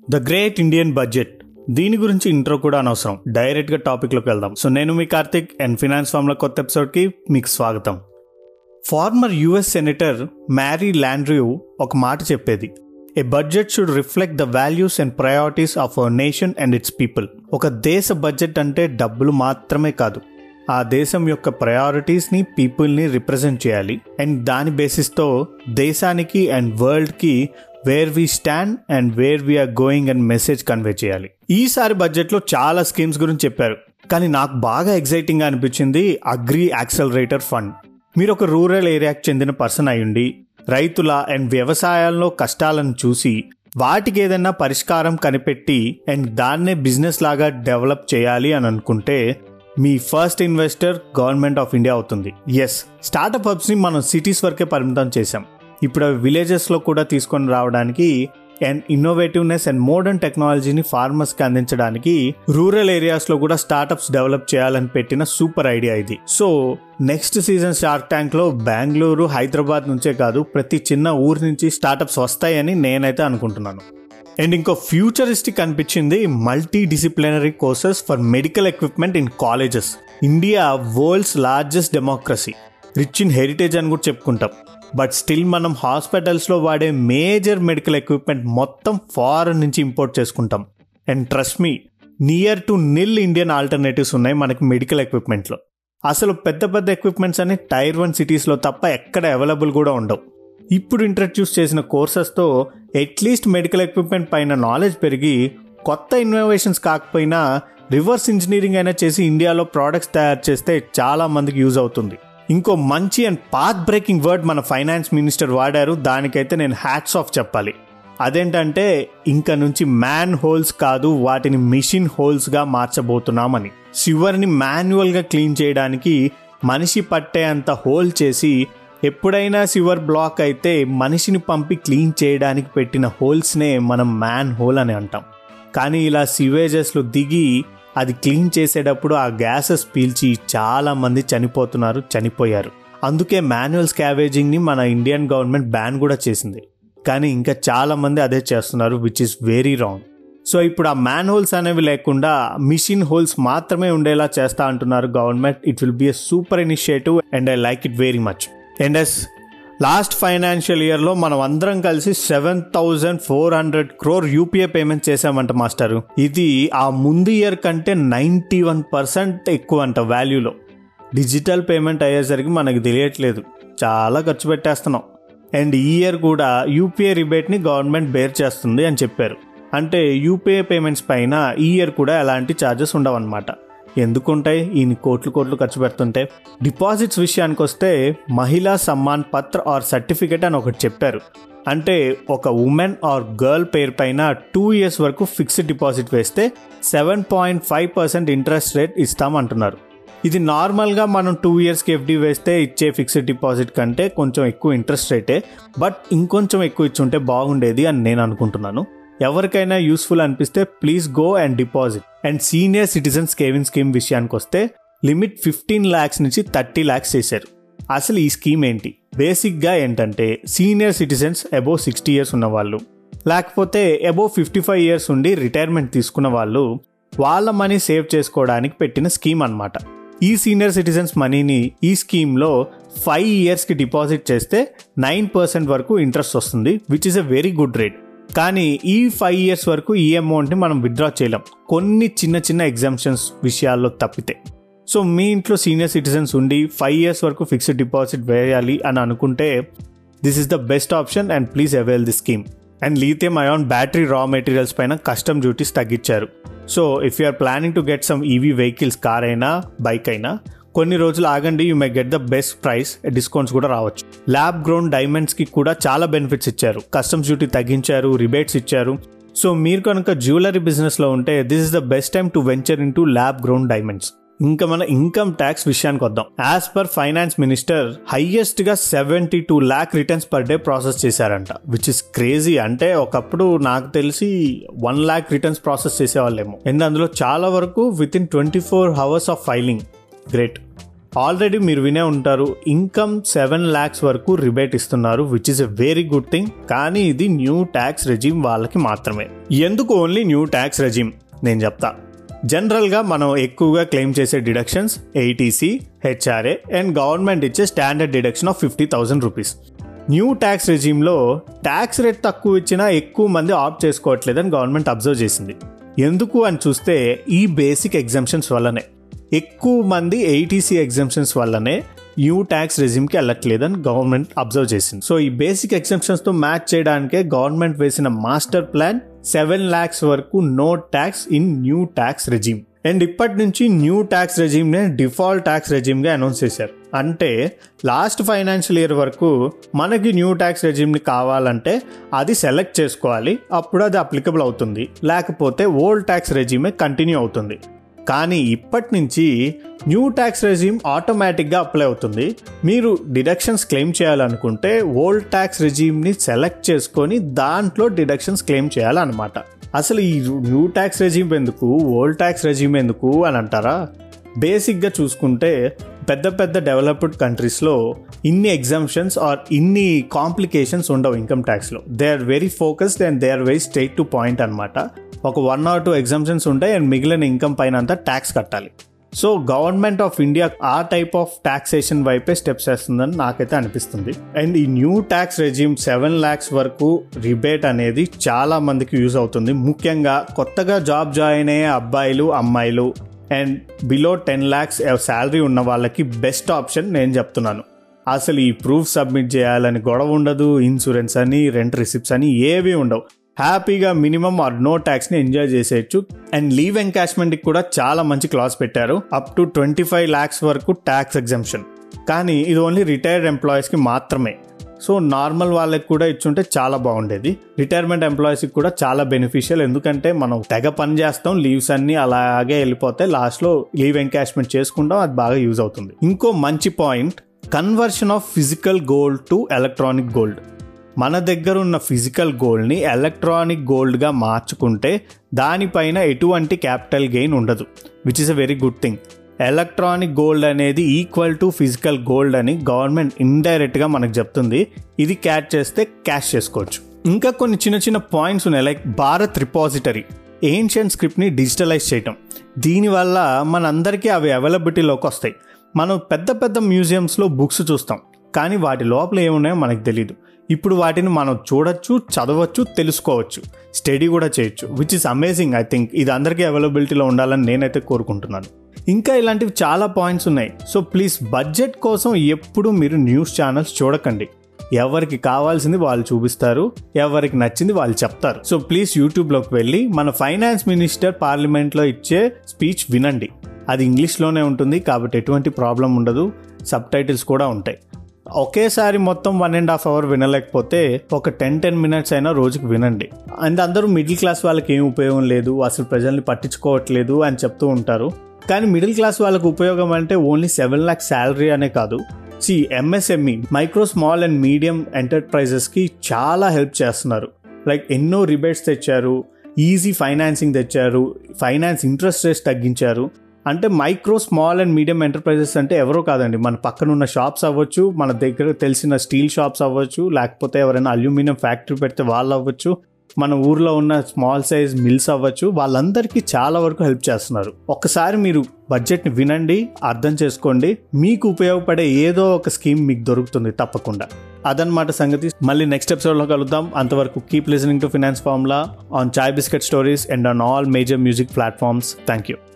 the great Indian budget దీని గురించి intro కూడా అనవసరం డైరెక్ట్ గా టాపిక్ లోకి వెళ్దాం సో నేను మీ కార్తిక్ అండ్ ఫినాన్స్ ఫార్మ్ లో కొత్త ఎపిసోడ్ కి మీకు స్వాగతం former US senator Mary Landrieu ఒక మాట చెప్పేది a budget should reflect the values and priorities of our nation and its people ఒక దేశ బడ్జెట్ అంటే డబ్బులు మాత్రమే కాదు ఆ దేశం యొక్క ప్రయారిటీస్ని పీపుల్ని రిప్రజెంట్ చేయాలి అండ్ దాని బేసిస్తో దేశానికి అండ్ వరల్డ్కి where we stand and where we're going and message convey చేయాలి ఈసారి బడ్జెట్లో చాలా స్కీమ్స్ గురించి చెప్పారు కానీ నాకు బాగా ఎగ్జైటింగ్గా అనిపించింది అగ్రి యాక్సలరేటర్ ఫండ్ మీరు ఒక రూరల్ ఏరియాకి చెందిన పర్సన్ అయ్యుండి రైతుల అండ్ వ్యవసాయాల్లో కష్టాలను చూసి వాటికి ఏదైనా పరిష్కారం కనిపెట్టి అండ్ దాన్నే బిజినెస్ లాగా డెవలప్ చేయాలి అని అనుకుంటే మీ first investor government of India అవుతుంది ఎస్ స్టార్టప్ హబ్స్ని మనం సిటీస్ వరకే పరిమితం చేశాం ఇప్పుడు అవి విలేజెస్లో కూడా తీసుకొని రావడానికి అండ్ ఇన్నోవేటివ్నెస్ అండ్ మోడర్న్ టెక్నాలజీని ఫార్మర్స్కి అందించడానికి రూరల్ ఏరియాస్లో కూడా స్టార్టప్స్ డెవలప్ చేయాలని పెట్టిన సూపర్ ఐడియా ఇది సో నెక్స్ట్ సీజన్ షార్క్ ట్యాంక్లో బెంగళూరు హైదరాబాద్ నుంచే కాదు ప్రతి చిన్న ఊరు నుంచి స్టార్టప్స్ వస్తాయని నేనైతే అనుకుంటున్నాను అండ్ ఇంకో ఫ్యూచరిస్టిక్ అనిపించింది multi disciplinary courses for medical equipment in colleges India world's largest democracy rich in heritage అని కూడా చెప్పుకుంటాం బట్ స్టిల్ మనం హాస్పిటల్స్లో వాడే మేజర్ మెడికల్ ఎక్విప్మెంట్ మొత్తం ఫారెన్ నుంచి ఇంపోర్ట్ చేసుకుంటాం and trust me near to nil Indian alternatives ఉన్నాయి మనకి మెడికల్ ఎక్విప్మెంట్లో అసలు పెద్ద పెద్ద ఎక్విప్మెంట్స్ అన్ని టైర్ వన్ సిటీస్లో తప్ప ఎక్కడ అవైలబుల్ కూడా ఉండవు ఇప్పుడు ఇంట్రడ్యూస్ చేసిన కోర్సెస్తో అట్లీస్ట్ మెడికల్ ఎక్విప్మెంట్ పైన నాలెడ్జ్ పెరిగి కొత్త ఇన్నోవేషన్స్ కాకపోయినా రివర్స్ ఇంజనీరింగ్ అయినా చేసి ఇండియాలో ప్రోడక్ట్స్ తయారు చేస్తే చాలా మందికి యూజ్ అవుతుంది ఇంకో మంచి అండ్ పాత్ బ్రేకింగ్ వర్డ్ మన ఫైనాన్స్ మినిస్టర్ వాడారు దానికైతే నేను హ్యాట్స్ ఆఫ్ చెప్పాలి అదేంటంటే ఇంకా నుంచి మ్యాన్ హోల్స్ కాదు వాటిని మిషన్ హోల్స్గా మార్చబోతున్నామని చివరిని మాన్యువల్గా క్లీన్ చేయడానికి మనిషి పట్టే అంత హోల్ చేసి ఎప్పుడైనా సివర్ బ్లాక్ అయితే మనిషిని పంపి క్లీన్ చేయడానికి పెట్టిన హోల్స్నే మనం మ్యాన్ హోల్ అని అంటాం కానీ ఇలా సివేజెస్లో దిగి అది క్లీన్ చేసేటప్పుడు ఆ గ్యాసెస్ పీల్చి చాలా మంది చనిపోతున్నారు చనిపోయారు అందుకే మాన్యువల్ స్కావేజింగ్ని మన ఇండియన్ గవర్నమెంట్ బ్యాన్ కూడా చేసింది కానీ ఇంకా చాలా మంది అదే చేస్తున్నారు which is very wrong so ఇప్పుడు ఆ మ్యాన్ హోల్స్ అనేవి లేకుండా మిషన్ హోల్స్ మాత్రమే ఉండేలా చేస్తా అంటున్నారు government it will be a super initiative and I like it very much and as last financial ఇయర్లో మనం అందరం కలిసి seven thousand four hundred crore UPI payment చేసామంట మాస్టరు ఇది ఆ ముందు ఇయర్ కంటే నైంటీ వన్ పర్సెంట్ ఎక్కువ అంట వాల్యూలో డిజిటల్ పేమెంట్ అయ్యేసరికి మనకు తెలియట్లేదు చాలా ఖర్చు పెట్టేస్తున్నాం అండ్ ఈ ఇయర్ కూడా యూపీఐ రిబేట్ని గవర్నమెంట్ బేర్ చేస్తుంది అని చెప్పారు అంటే యూపీఐ పేమెంట్స్ పైన ఈ ఇయర్ కూడా ఎలాంటి ఛార్జెస్ ఉండవన్నమాట ఎందుకుంటాయి ఈయన కోట్లు కోట్లు ఖర్చు పెడుతుంటే డిపాజిట్స్ విషయానికి వస్తే మహిళా సమ్మాన్ పత్ర ఆర్ సర్టిఫికేట్ అని ఒకటి చెప్పారు అంటే ఒక ఉమెన్ ఆర్ గర్ల్ పేరు పైన టూ ఇయర్స్ వరకు ఫిక్స్డ్ డిపాజిట్ వేస్తే seven point five percent interest rate ఇస్తామంటున్నారు ఇది నార్మల్గా మనం టూ ఇయర్స్కి ఎఫ్డి వేస్తే ఇచ్చే ఫిక్స్డ్ డిపాజిట్ కంటే కొంచెం ఎక్కువ ఇంట్రెస్ట్ రేటే బట్ ఇంకొంచెం ఎక్కువ ఇచ్చుంటే బాగుండేది అని నేను అనుకుంటున్నాను ఎవరికైనా యూస్ఫుల్ అనిపిస్తే please go and deposit and senior citizen saving scheme విషయానికి వస్తే లిమిట్ ఫిఫ్టీన్ ల్యాక్స్ నుంచి థర్టీ ల్యాక్స్ చేశారు అసలు ఈ స్కీమ్ ఏంటి బేసిక్గా ఏంటంటే senior citizens above sixty years ఉన్న వాళ్ళు లేకపోతే అబోవ్ ఫిఫ్టీ ఫైవ్ ఇయర్స్ ఉండి రిటైర్మెంట్ తీసుకున్న వాళ్ళు వాళ్ళ మనీ సేవ్ చేసుకోవడానికి పెట్టిన స్కీమ్ అనమాట ఈ సీనియర్ సిటిజన్స్ మనీని ఈ స్కీమ్లో ఫైవ్ ఇయర్స్కి డిపాజిట్ చేస్తే నైన్ పర్సెంట్ వరకు ఇంట్రెస్ట్ వస్తుంది which is a very good rate కానీ ఈ ఫైవ్ ఇయర్స్ వరకు ఈ అమౌంట్ని మనం విత్డ్రా చేయలేం కొన్ని చిన్న చిన్న ఎగ్జామ్షన్స్ విషయాల్లో తప్పితే సో మీ ఇంట్లో సీనియర్ సిటిజన్స్ ఉండి ఫైవ్ ఇయర్స్ వరకు ఫిక్స్డ్ డిపాజిట్ వేయాలి అని అనుకుంటే this is the best option and please avail the scheme and lithium ion battery raw materials పైన కస్టమ్ డ్యూటీస్ తగ్గించారు so if you are planning to get some EV vehicles car అయినా bike అయినా కొన్ని రోజులు ఆగండి you may get the best price discounts కూడా రావచ్చు lab ground డైమండ్స్కి కూడా చాలా బెనిఫిట్స్ ఇచ్చారు కస్టమ్స్ డ్యూటీ తగ్గించారు రిబేట్స్ ఇచ్చారు సో మీరు కనుక జ్యువెలరీ బిజినెస్లో ఉంటే this is the best time to venture in to lab ground diamonds ఇంకా మన ఇన్కమ్ ట్యాక్స్ విషయానికి వద్దాం as per finance minister highest గా seventy two lakh returns per day process చేశారంట విచ్ ఇస్ క్రేజీ అంటే ఒకప్పుడు నాకు తెలిసి వన్ ల్యాక్ రిటర్న్స్ ప్రాసెస్ చేసేవాళ్ళేమో అండ్ అందులో చాలా వరకు within twenty four hours of filing great already మీరు వినే ఉంటారు ఇన్కమ్ సెవెన్ ల్యాక్స్ వరకు రిబేట్ ఇస్తున్నారు which is a very good thing కానీ ఇది న్యూ ట్యాక్స్ రెజీమ్ వాళ్ళకి మాత్రమే ఎందుకు ఓన్లీ న్యూ ట్యాక్స్ రెజీమ్ నేను చెప్తా జనరల్గా మనం ఎక్కువగా క్లెయిమ్ చేసే deductions etc HRA and government ఇచ్చే standard deduction of fifty thousand rupees new tax రెజీమ్లో ట్యాక్స్ రేట్ తక్కువ ఇచ్చినా ఎక్కువ మంది ఆప్ట్ చేసుకోవట్లేదని గవర్నమెంట్ అబ్జర్వ్ చేసింది ఎందుకు అని చూస్తే ఈ బేసిక్ ఎగ్జామ్షన్స్ వల్లనే ఎక్కువ మంది ఏటీసీ ఎగ్జామ్షన్స్ వల్లనే న్యూ ట్యాక్స్ రెజిమ్కి వెళ్ళట్లేదని గవర్నమెంట్ అబ్జర్వ్ చేసింది సో ఈ బేసిక్ ఎగ్జామ్షన్స్తో మ్యాచ్ చేయడానికే గవర్నమెంట్ వేసిన మాస్టర్ ప్లాన్ సెవెన్ ల్యాక్స్ వరకు no tax in new tax regime and ఇప్పటి నుంచి న్యూ ట్యాక్స్ రెజిమ్నే డిఫాల్ట్ ట్యాక్స్ రెజిమ్గా అనౌన్స్ చేశారు అంటే లాస్ట్ ఫైనాన్షియల్ ఇయర్ వరకు మనకి న్యూ ట్యాక్స్ రెజిమ్ని కావాలంటే అది సెలెక్ట్ చేసుకోవాలి అప్పుడు అది అప్లికబుల్ అవుతుంది లేకపోతే ఓల్డ్ ట్యాక్స్ రెజిమే కంటిన్యూ అవుతుంది కానీ ఇప్పటి నుంచి న్యూ ట్యాక్స్ రెజిమ్ ఆటోమేటిక్గా అప్లై అవుతుంది మీరు డిడక్షన్స్ క్లెయిమ్ చేయాలనుకుంటే ఓల్డ్ ట్యాక్స్ రెజిమ్ని సెలెక్ట్ చేసుకొని దాంట్లో డిడక్షన్స్ క్లెయిమ్ చేయాలన్నమాట అసలు ఈ న్యూ ట్యాక్స్ రెజిమ్ ఎందుకు ఓల్డ్ ట్యాక్స్ రెజిమ్ ఎందుకు అని అంటారా బేసిక్గా చూసుకుంటే పెద్ద పెద్ద డెవలప్డ్ కంట్రీస్లో ఇన్ని ఎగ్జామ్షన్స్ ఆర్ ఇన్ని కాంప్లికేషన్స్ ఉండవు ఇన్కమ్ ట్యాక్స్లో they are very focused and they are very straight to point అనమాట ఒక వన్ ఆర్ టూ ఎగ్జామ్షన్స్ ఉంటాయి అండ్ మిగిలిన ఇన్కమ్ పైన అంతా ట్యాక్స్ కట్టాలి సో గవర్నమెంట్ ఆఫ్ ఇండియా ఆ టైప్ ఆఫ్ టాక్సేషన్ వైపే స్టెప్స్ వేస్తుందని నాకైతే అనిపిస్తుంది అండ్ ఈ new tax regime seven lakhs వరకు రిబేట్ అనేది చాలా మందికి యూజ్ అవుతుంది ముఖ్యంగా కొత్తగా జాబ్ జాయిన్ అయ్యే అబ్బాయిలు అమ్మాయిలు and below ten lakhs salary ఉన్న వాళ్ళకి బెస్ట్ ఆప్షన్ నేను చెప్తున్నాను అసలు ఈ ప్రూఫ్ సబ్మిట్ చేయాలని గొడవ ఉండదు ఇన్సూరెన్స్ అని రెంట్ రిసిప్ట్స్ అని ఏవి ఉండవు హ్యాపీగా మినిమం ఆర్ నో ట్యాక్స్ని ఎంజాయ్ చేసేయచ్చు అండ్ లీవ్ ఎంకాష్మెంట్కి కూడా చాలా మంచి క్లాస్ పెట్టారు up to twenty five lakhs వరకు ట్యాక్స్ ఎగ్జంప్షన్ కానీ ఇది ఓన్లీ రిటైర్డ్ ఎంప్లాయీస్కి మాత్రమే సో నార్మల్ వాళ్ళకి కూడా ఇచ్చుంటే చాలా బాగుండేది రిటైర్మెంట్ ఎంప్లాయీస్కి కూడా చాలా బెనిఫిషియల్ ఎందుకంటే మనం తెగ పని చేస్తాం లీవ్స్ అన్ని అలాగే వెళ్ళిపోతే లాస్ట్లో లీవ్ ఎంకాష్మెంట్ చేసుకుంటాం అది బాగా యూజ్ అవుతుంది ఇంకో మంచి point conversion of physical gold to electronic gold మన దగ్గర ఉన్న ఫిజికల్ గోల్డ్ని ఎలక్ట్రానిక్ గోల్డ్గా మార్చుకుంటే దానిపైన ఎటువంటి క్యాపిటల్ గెయిన్ ఉండదు which is a very good thing electronic gold అనేది ఈక్వల్ టు ఫిజికల్ గోల్డ్ అని గవర్నమెంట్ ఇండైరెక్ట్గా మనకు చెప్తుంది ఇది క్యాచ్ చేస్తే క్యాష్ చేసుకోవచ్చు ఇంకా కొన్ని చిన్న చిన్న పాయింట్స్ ఉన్నాయి లైక్ భారత్ రిపాజిటరీ ఏన్షియన్ స్క్రిప్ట్ని డిజిటలైజ్ చేయటం దీనివల్ల మనందరికీ అవి అవైలబిలిటీలోకి వస్తాయి మనం పెద్ద పెద్ద మ్యూజియంస్లో బుక్స్ చూస్తాం కానీ వాటి లోపల ఏమున్నాయో మనకు తెలియదు ఇప్పుడు వాటిని మనం చూడొచ్చు చదవచ్చు తెలుసుకోవచ్చు స్టడీ కూడా చేయొచ్చు which is amazing I think ఇది అందరికీ అవైలబిలిటీలో ఉండాలని నేనైతే కోరుకుంటున్నాను ఇంకా ఇలాంటివి చాలా పాయింట్స్ ఉన్నాయి సో ప్లీజ్ బడ్జెట్ కోసం ఎప్పుడు మీరు న్యూస్ ఛానల్స్ చూడకండి ఎవరికి కావాల్సింది వాళ్ళు చూపిస్తారు ఎవరికి నచ్చింది వాళ్ళు చెప్తారు సో ప్లీజ్ యూట్యూబ్లోకి వెళ్ళి మన ఫైనాన్స్ మినిస్టర్ పార్లమెంట్లో ఇచ్చే స్పీచ్ వినండి అది ఇంగ్లీష్లోనే ఉంటుంది కాబట్టి ఎటువంటి ప్రాబ్లం ఉండదు సబ్ టైటిల్స్ కూడా ఉంటాయి ఒకేసారి మొత్తం వన్ అండ్ హాఫ్ అవర్ వినలేకపోతే ఒక టెన్ టెన్ మినిట్స్ అయినా రోజుకి వినండి అండ్ అందరూ మిడిల్ క్లాస్ వాళ్ళకి ఏం ఉపయోగం లేదు అసలు ప్రజల్ని పట్టించుకోవట్లేదు అని చెప్తూ ఉంటారు కానీ మిడిల్ క్లాస్ వాళ్ళకి ఉపయోగం అంటే ఓన్లీ సెవెన్ ల్యాక్ శాలరీ అనే కాదు సి MSME micro small and medium ఎంటర్ప్రైజెస్కి చాలా హెల్ప్ చేస్తున్నారు లైక్ ఎన్నో రిబేట్స్ తెచ్చారు ఈజీ ఫైనాన్సింగ్ తెచ్చారు ఫైనాన్స్ ఇంట్రెస్ట్ రేట్స్ తగ్గించారు అంటే micro small and medium enterprises అంటే ఎవరో కాదండి మన పక్కన ఉన్న షాప్స్ అవ్వచ్చు మన దగ్గర తెలిసిన స్టీల్ షాప్స్ అవ్వచ్చు లేకపోతే ఎవరైనా అల్యూమినియం ఫ్యాక్టరీ పెడితే వాళ్ళు అవ్వచ్చు మన ఊర్లో ఉన్న స్మాల్ సైజ్ మిల్స్ అవ్వచ్చు వాళ్ళందరికీ చాలా వరకు హెల్ప్ చేస్తున్నారు ఒక్కసారి మీరు బడ్జెట్ని వినండి అర్థం చేసుకోండి మీకు ఉపయోగపడే ఏదో ఒక స్కీమ్ మీకు దొరుకుతుంది తప్పకుండా అదనమాట సంగతి మళ్ళీ నెక్స్ట్ ఎపిసోడ్లో కలుద్దాం అంతవరకు keep listening to finance formula on chai biscuit stories and on all major music platforms thank you